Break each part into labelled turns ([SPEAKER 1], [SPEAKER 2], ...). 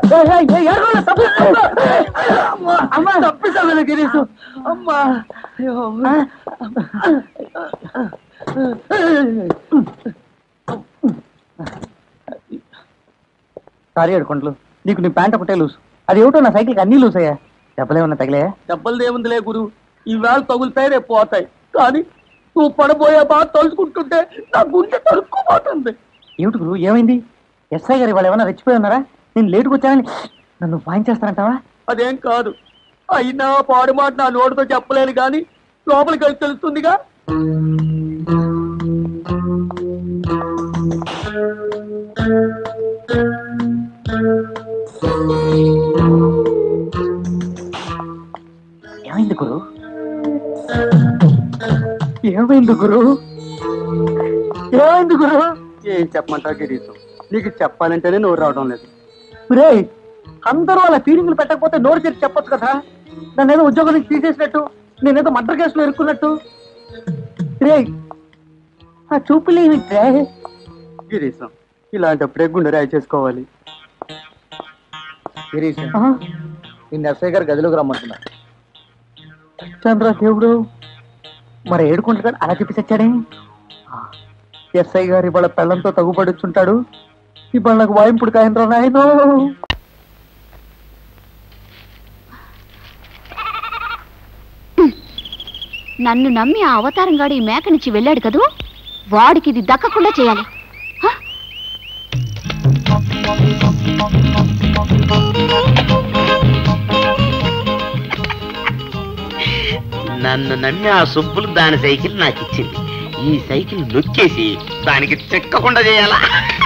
[SPEAKER 1] అమ్మా తప్పిస్తాను గిరీష్ అమ్మా అయ్యో సారీ అడుకుంటలు నీకు నీ ప్యాంట్ ఒకటే లూస్ అది ఏమిటో నా సైకిల్కి అన్నీ లూస్ అయ్యా చెప్పలేమన్నా తగిలే
[SPEAKER 2] దెబ్బలు ఏముందిలే గురు ఈవేళ తగులుతాయి రేపు పోతాయి కానీ నువ్వు పడబోయే బాధ తలుచుకుంటుంటే నా గుండె తరుక్కుపోతుంది
[SPEAKER 1] ఏమిటి గురు ఏమైంది ఎస్ఐ గారు ఇవాళ ఏమైనా రెచ్చిపోయి ఉన్నారా నేను లేటుకు వచ్చానని నన్ను వాయించేస్తానంటావా
[SPEAKER 2] అదేం కాదు అయినా పాడు మాట నా నోటితో చెప్పలేను కానీ లోపలికి వెళ్ళి తెలుస్తుందిగా
[SPEAKER 1] ఏమైంది గురు ఏమైంది గురు ఏమైంది గురు
[SPEAKER 2] ఏం చెప్పమంటావు గిరీశు నీకు చెప్పాలంటేనే నోరు రావడం లేదు
[SPEAKER 1] రే అందరూ అలా ఫీలింగ్లు పెట్టకపోతే నోరు తెరిచి చెప్పొచ్చు కదా నన్ను ఏదో ఉద్యోగం నుంచి తీసేసినట్టు నేనేదో మర్డర్ కేసులో ఇరుక్కున్నట్టు రే ఆ చూపులేమి రే
[SPEAKER 2] గిరీశం ఇలాంటప్పుడే గుండె రాయి చేసుకోవాలి
[SPEAKER 1] గిరీష్ నిన్న ఎస్ఐ గారు గదిలోకి రమ్మంటున్నా చంద్ర దేవుడు మరి ఏడుకుంటాడు అలా చెప్పి చచ్చాడే ఎస్ఐ గారు ఇవాళ పెళ్ళంతో తగుపడుచుంటాడు ఇవాళ నాకు వాయింపుడు కాయంత్రా నాయనో
[SPEAKER 3] నన్ను నమ్మి ఆ అవతారం గాడు ఈ మేక నుంచి వెళ్ళాడు కదూ వాడికి ఇది దక్కకుండా చేయాలి హ?
[SPEAKER 4] నన్ను నమ్మి ఆ సుబ్బులు దాని సైకిల్ నాకు ఇచ్చింది ఈ సైకిల్ నొక్కేసి దానికి చెక్కకుండా చేయాలా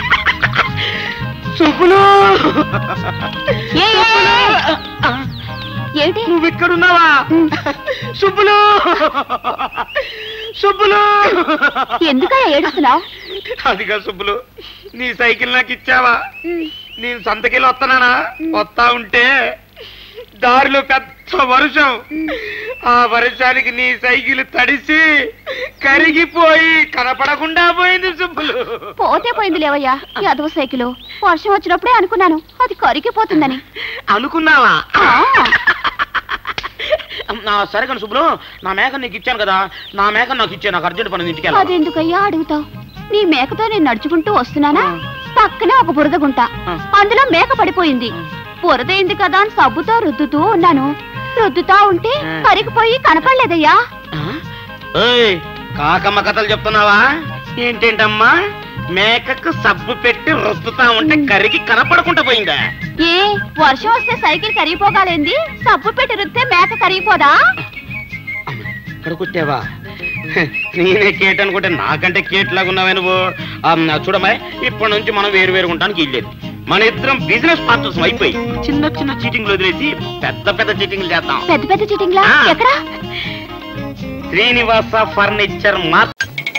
[SPEAKER 4] సుబ్బులు
[SPEAKER 3] ఏ, ఏ, ఏ, ఏ. ఏంటి
[SPEAKER 4] నువ్వు ఇక్కడున్నావా సుబ్బులు సుబ్బులు
[SPEAKER 3] ఎందుకయ్యా ఏడుస్తున్నావు
[SPEAKER 4] అదిగా సుబ్బులు నీ సైకిల్ నాకు ఇచ్చావా నేను సంతకెళ్ళి వస్తున్నానా వస్తా ఉంటే దారిలో పెద్ద వర్షం ఆ వర్షానికి నీ సైకిల్ తడిసి కరిగిపోయి కనపడకుండా పోయింది సుబ్బులు
[SPEAKER 3] పోతే పోయింది లేవయ్యా యాదవ సైకిల్ వర్షం వచ్చినప్పుడే అనుకున్నాను అది కరిగిపోతుందని
[SPEAKER 4] అనుకున్నావా
[SPEAKER 3] ఆ,
[SPEAKER 4] నా సరే కానీ సుబ్బులు నా మేక నీకు ఇచ్చాను కదా నా మేక నాకు ఇచ్చే నాకు అర్జెంట్ పని ఇంటికి వెళ్ళాలి.
[SPEAKER 3] అదెందుకయ్యా అడుగుతావు నీ మేకతో నేను నడుచుకుంటూ వస్తున్నానా పక్కనే ఒక బురద గుంట
[SPEAKER 4] ఆ.
[SPEAKER 3] అందులో మేక పడిపోయింది బురదైంది కదా అని సబ్బుతో రుద్దుతూ ఉన్నాను రుద్దుతా ఉంటే
[SPEAKER 4] ఆ.
[SPEAKER 3] కరిగిపోయి కనపడలేదయ్యా
[SPEAKER 4] ఆ? ఓయ్ కాకమ్మ కథలు చెప్తున్నావా ఏంటేంటమ్మా మేకకు సబ్బు పెట్టి రుద్దుతా ఉంటే కరిగి కనపడకుండా పోయిందా
[SPEAKER 3] ఏ వర్షం వస్తే సైకిల్ కరిగిపోగాలేంది సబ్బు పెట్టి రుద్దితే మేక కరిగిపోదా
[SPEAKER 4] ఇక్కడ కొట్టావా హ, నేనే కేట్ అనుకుంటే నాకంటే కేట్ లాగా ఉన్నావే నువ్వు ఆ, నా చూడమ్మాయి ఇప్పటి నుంచి మనం వేరు వేరు ఉండడానికి ఇల్లేదు మన ఇద్దరం బిజినెస్ పార్ట్నర్స్ అయిపోయి చిన్న చిన్న చీటింగ్లు వదిలేసి పెద్ద పెద్ద చీటింగ్లు చేద్దాం
[SPEAKER 3] పెద్ద పెద్ద చీటింగ్లా
[SPEAKER 4] ఆ.
[SPEAKER 3] ఎక్కడా
[SPEAKER 4] శ్రీనివాస ఫర్నిచర్ మార్ట్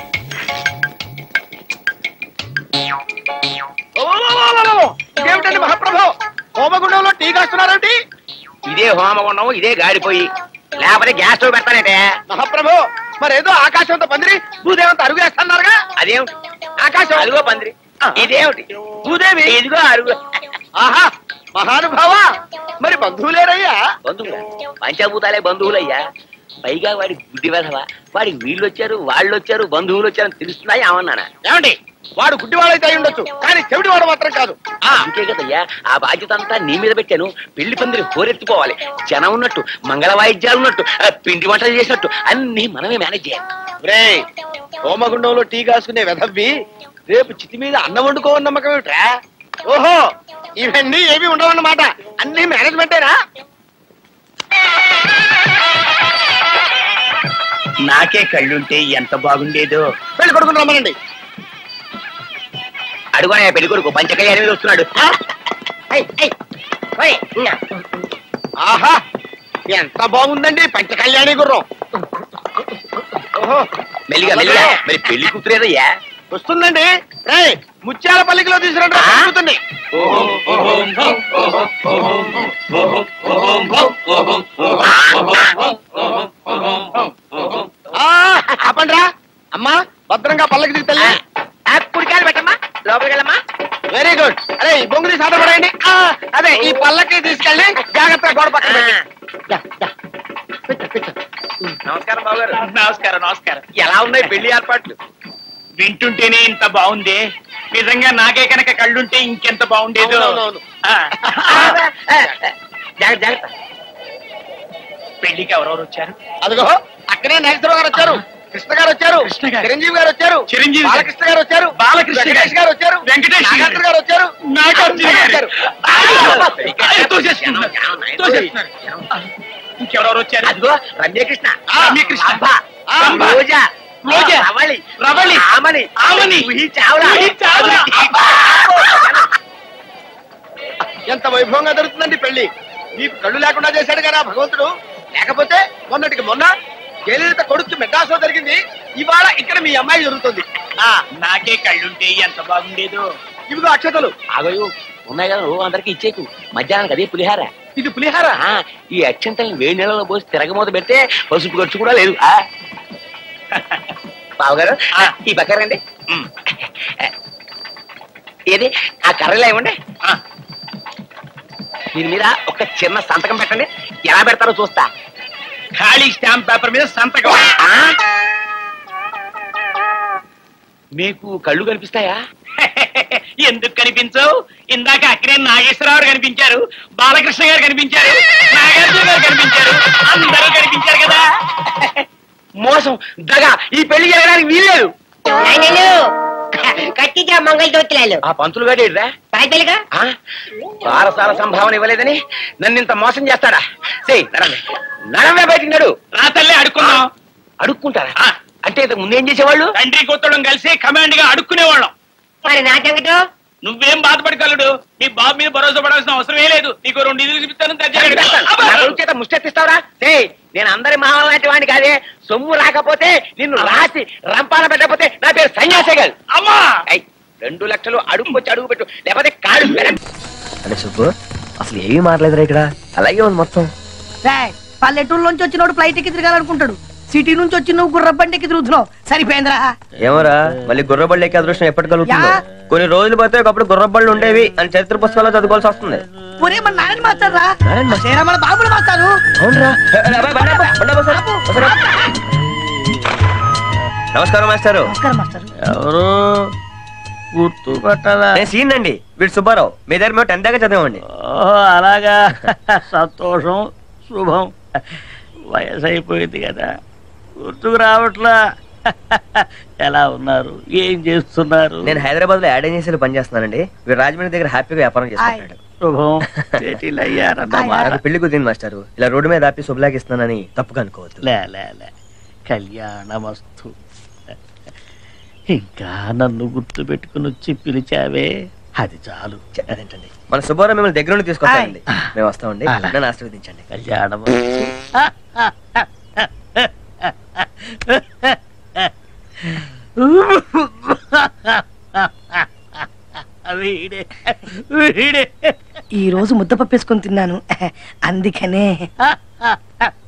[SPEAKER 2] ఇదేమిటండి మహాప్రభు హోమగుండంలో టీ కాస్తున్నారేంటి
[SPEAKER 4] ఇదే హోమగుండం ఇదే గాడిపోయి లేకపోతే గ్యాస్ స్టవ్ పెడతానంటే
[SPEAKER 2] మహాప్రభు మరేదో ఆకాశంతో పందిరి భూదేవంతో అరుగు వేస్తున్నారుగా
[SPEAKER 4] అదేమిటి
[SPEAKER 2] ఆకాశం
[SPEAKER 4] అదిగో పందిరి ఇదేమిటి
[SPEAKER 2] భూదేవి
[SPEAKER 4] ఇదిగో అరుగు
[SPEAKER 2] ఆహా మహానుభావ మరి బంధువులేరయ్యా
[SPEAKER 4] బంధువులు పంచభూతాలే బంధువులయ్యా పైగా వాడి గుడ్డి వెధవా వాడికి వీళ్ళు వచ్చారు వాళ్ళు వచ్చారు బంధువులు వచ్చారని తెలుస్తున్నాయి ఏమన్నానా
[SPEAKER 2] ఏమండి వాడు గుడ్డివాడైతే అయి ఉండొచ్చు కానీ చెవిటివాడు మాత్రం కాదు
[SPEAKER 4] ఆ, అంతే కదయ్యా ఆ బాధ్యత అంతా నీ మీద పెట్టాను పెళ్లి పందిరి హోరెత్తిపోవాలి జనం ఉన్నట్టు మంగళ వాయిద్యాలు ఉన్నట్టు ఆ, పిండి వంటలు చేసినట్టు అన్ని మనమే మేనేజ్ చేయాలి
[SPEAKER 2] రే హోమగుండంలో టీ కాసుకునే వెధవ్వి రేపు చితి మీద అన్నం వండుకోవని నమ్మకం ఏమిట్రా ఓహో ఇవన్నీ ఏమి ఉండవన్నమాట అన్ని మేనేజ్మెంటేనా
[SPEAKER 4] నాకే కళ్ళుంటే ఎంత బాగుండేదో
[SPEAKER 2] పెళ్లి కొడుకుని రమ్మనండి
[SPEAKER 4] అడుగునే పెళ్లి కొడుకు పంచకయ్యారి మీద వస్తున్నాడు
[SPEAKER 2] ఆ? ఐ, ఐ, ఓయ్, ఇంకా. ఆహా ఎంత బాగుందండి పంచ కళ్యాణి గుర్రం ఓహో
[SPEAKER 4] మెల్లిగా మెల్లిగా మరి పెళ్లి కూతురేదయ్యా
[SPEAKER 2] వస్తుందండి రే ముత్యాల పల్లికిలో తీసుకురండి
[SPEAKER 4] ఆ?
[SPEAKER 2] వస్తుంది ఆ, ఆపండ్రా అమ్మా భద్రంగా పల్లకి దిగుతల్లి
[SPEAKER 4] కుడికాయలు పెట్టమ్మా లోపలికి వెళ్ళమ్మా
[SPEAKER 2] వెరీ గుడ్ అరే ఈ బొంగుని సాధపడండి అదే ఈ పల్లకి తీసుకెళ్ళి జాగ్రత్తగా గోడ పక్కన పెట్టి. నమస్కారం బాబు గారు
[SPEAKER 5] నమస్కారం నమస్కారం
[SPEAKER 2] ఎలా ఉన్నాయి పెళ్లి ఏర్పాట్లు
[SPEAKER 5] వింటుంటేనే ఇంత బాగుంది నిజంగా నాకే కనుక కళ్ళుంటే ఇంకెంత బాగుండేదో
[SPEAKER 2] అవునవునవును.
[SPEAKER 5] ఆ,
[SPEAKER 2] జాగ్రత్త జాగ్రత్త
[SPEAKER 5] పెళ్లికి ఎవరెవరు వచ్చారు
[SPEAKER 2] అదిగో అక్కడే నాగేశ్వరరావు గారు వచ్చారు కృష్ణ గారు వచ్చారు
[SPEAKER 5] కృష్ణ గారు.
[SPEAKER 2] చిరంజీవి గారు వచ్చారు
[SPEAKER 5] చిరంజీవి గారు.
[SPEAKER 2] బాలకృష్ణ గారు వచ్చారు
[SPEAKER 5] బాలకృష్ణ గారు.
[SPEAKER 2] వెంకటేష్ గారు వచ్చారు
[SPEAKER 5] వెంకటేష్ గారు.
[SPEAKER 2] నాగార్జున గారు వచ్చారు
[SPEAKER 5] నాగార్జున గారు.
[SPEAKER 2] వచ్చారు.
[SPEAKER 5] అయ్యో, తోసేస్తున్నారు. తోసేస్తున్నారు. ఇంకెవరెవరు వచ్చారు
[SPEAKER 2] అదిగో రమ్యకృష్ణ
[SPEAKER 5] రమ్యకృష్ణ.
[SPEAKER 2] రంభ,
[SPEAKER 5] రంభ.
[SPEAKER 2] రోజా
[SPEAKER 5] రోజా.
[SPEAKER 2] రవళి
[SPEAKER 5] రవళి.
[SPEAKER 2] ఆమని
[SPEAKER 5] ఆమని.
[SPEAKER 2] జూహీ చావ్లా.
[SPEAKER 5] జూహీ చావ్లా.
[SPEAKER 2] ఎంత వైభవంగా జరుగుతుందండి పెళ్లి మీకు కళ్ళు లేకుండా చేశాడు కదా భగవంతుడు లేకపోతే మొన్నటికి మొన్న జయలలిత కొడుకు మెడ్రాస్ లో జరిగింది ఇవాళ ఇక్కడ మీ అమ్మాయి జరుగుతుంది ఆ
[SPEAKER 5] నాకే కళ్ళుంటే ఎంత బాగుండేదో
[SPEAKER 2] ఇవిగో అక్షతలు
[SPEAKER 6] ఆగయు ఉన్నాయి కదా నువ్వు అందరికి ఇచ్చేకు మధ్యాహ్నానికి అదే పులిహార
[SPEAKER 2] ఇది పులిహార
[SPEAKER 6] ఆ, ఈ అక్షంతల్ని వేడి నీళ్ళలో పోసి తిరగమూత పెడితే పసుపు ఖర్చు కూడా లేదు ఆ బావగారు ఆ, ఈ పక్క రండి ఉమ్. ఏది ఆ కర్రలో ఇవ్వండి
[SPEAKER 5] ఆ,
[SPEAKER 6] దీని మీద ఒక చిన్న సంతకం పెట్టండి ఎలా పెడతారో చూస్తా
[SPEAKER 5] ఖాళీ స్టాంప్ పేపర్ మీద సంతకం
[SPEAKER 6] ఆ? మీకు కళ్ళు కనిపిస్తాయా
[SPEAKER 5] ఎందుకు కనిపించవు ఇందాక అక్కడే నాగేశ్వరరావు గారు కనిపించారు బాలకృష్ణ గారు కనిపించారు నాగార్జున గారు కనిపించారు అందరూ కనిపించారు కదా
[SPEAKER 6] మోసం దగ ఈ పెళ్లి జరగడానికి వీల్లేదు
[SPEAKER 7] కట్టిగా మంగళ దోతులాలు
[SPEAKER 6] ఆ పంతులు గాడేడ్రా
[SPEAKER 7] పైదలుగా
[SPEAKER 6] ఆ? వారసాల సంభావన ఇవ్వలేదని నన్ను ఇంత మోసం చేస్తాడా సే నడవే నడవే బయటికి నడు
[SPEAKER 5] రా తల్లి అడుక్కుందాం
[SPEAKER 6] అడుక్కుంటారా
[SPEAKER 5] ఆ.
[SPEAKER 6] అంటే ఇంతకు ముందేం చేసేవాళ్ళు
[SPEAKER 5] తండ్రి కూతుడం కలిసి కమాండ్ గా అడుక్కునేవాళ్ళం
[SPEAKER 7] మరి నా సంగతో
[SPEAKER 5] నువ్వేం బాధపడగలడు నీ బాబు మీద భరోసా పడాల్సిన అవసరమే లేదు నీకు రెండు ఇల్లు చూపిస్తాను తెచ్చాడు. అబ్బా!
[SPEAKER 6] నా కొడుకు చేత ముష్టెత్తిస్తావురా సే నేను అందరి మహా లాంటి వాడిని కాదే సొమ్ము రాకపోతే నిన్ను రాసి రంపాల పెట్టకపోతే నా పేరు సన్యాసే కాదు
[SPEAKER 5] అమ్మా
[SPEAKER 6] ఐ, రెండు లక్షలు అడుగుకొచ్చి అడుగు పెట్టు లేకపోతే కాడు పెరం-
[SPEAKER 8] అంటే సుబ్బు అసలు ఏమీ మారలేదురా ఇక్కడ అలాగే ఉంది మొత్తం
[SPEAKER 9] పల్లెటూరు నుంచి వచ్చినోడు ఫ్లైట్ ఎక్కి తిరగాలనుకుంటాడు సిటీ నుంచి వచ్చి నువ్వు గుర్రబండి ఎక్కి తిరుగుతున్నావు సరిపోయిందిరా
[SPEAKER 8] ఏమోరా మళ్ళీ గుర్రబళ్ళు ఎక్కే అదృష్టం ఎప్పటి కలుగుతుందో
[SPEAKER 9] యా.
[SPEAKER 8] కొన్ని రోజులు పోతే ఒకప్పుడు గుర్రబళ్ళు ఉండేవి అని చరిత్ర పుస్తకాల్లో చదువుకోవాల్సి వస్తుంది
[SPEAKER 9] ఒరే మన నారాయణ మాస్టర్ రా
[SPEAKER 8] నారాయణ మాస్టర్?
[SPEAKER 9] చేరా మన బాబులు మాస్టారు
[SPEAKER 8] అవునరా నమస్కారం మాస్టారు
[SPEAKER 9] నమస్కారం మాస్టర్
[SPEAKER 8] ఎవరు గుర్తు పట్టదా నేను సీన్ అండి వీడు సుబ్బారావు మీ దగ్గర మేము టెన్త్ దాకా చదివామండి
[SPEAKER 10] అలాగా సంతోషం శుభం వయసు అయిపోయింది కదా గుర్తుకు రావట్లా ఎలా ఉన్నారు ఏం చేస్తున్నారు
[SPEAKER 8] నేను హైదరాబాద్ లో యాడ్ ఏజెన్సీలో పనిచేస్తున్నానండి వీడు రాజమండ్రి దగ్గర హ్యాపీగా వ్యాపారం చేసుకుంటాడు
[SPEAKER 10] శుభం భేటీలు అయ్యారన్నమాట
[SPEAKER 8] నాకు పెళ్లి కుదిరింది మాస్టారు ఇలా రోడ్డు మీద ఆపి శుభలాకి ఇస్తున్నానని తప్పుగా అనుకోవద్దు
[SPEAKER 10] లే లే లే కళ్యాణమస్తు ఇంకా నన్ను గుర్తు పెట్టుకుని వచ్చి పిలిచావే అది చాలు
[SPEAKER 8] అదేంటండి మన సుబ్బారావు మిమ్మల్ని దగ్గర నుండి తీసుకొస్తానండి మేము వస్తామండి
[SPEAKER 10] అలా.
[SPEAKER 8] నన్ను ఆశీర్వదించండి
[SPEAKER 10] కళ్యాణం వీడే వీడే
[SPEAKER 9] ఈ రోజు ముద్దపప్పు వేసుకొని తిన్నాను అందుకనే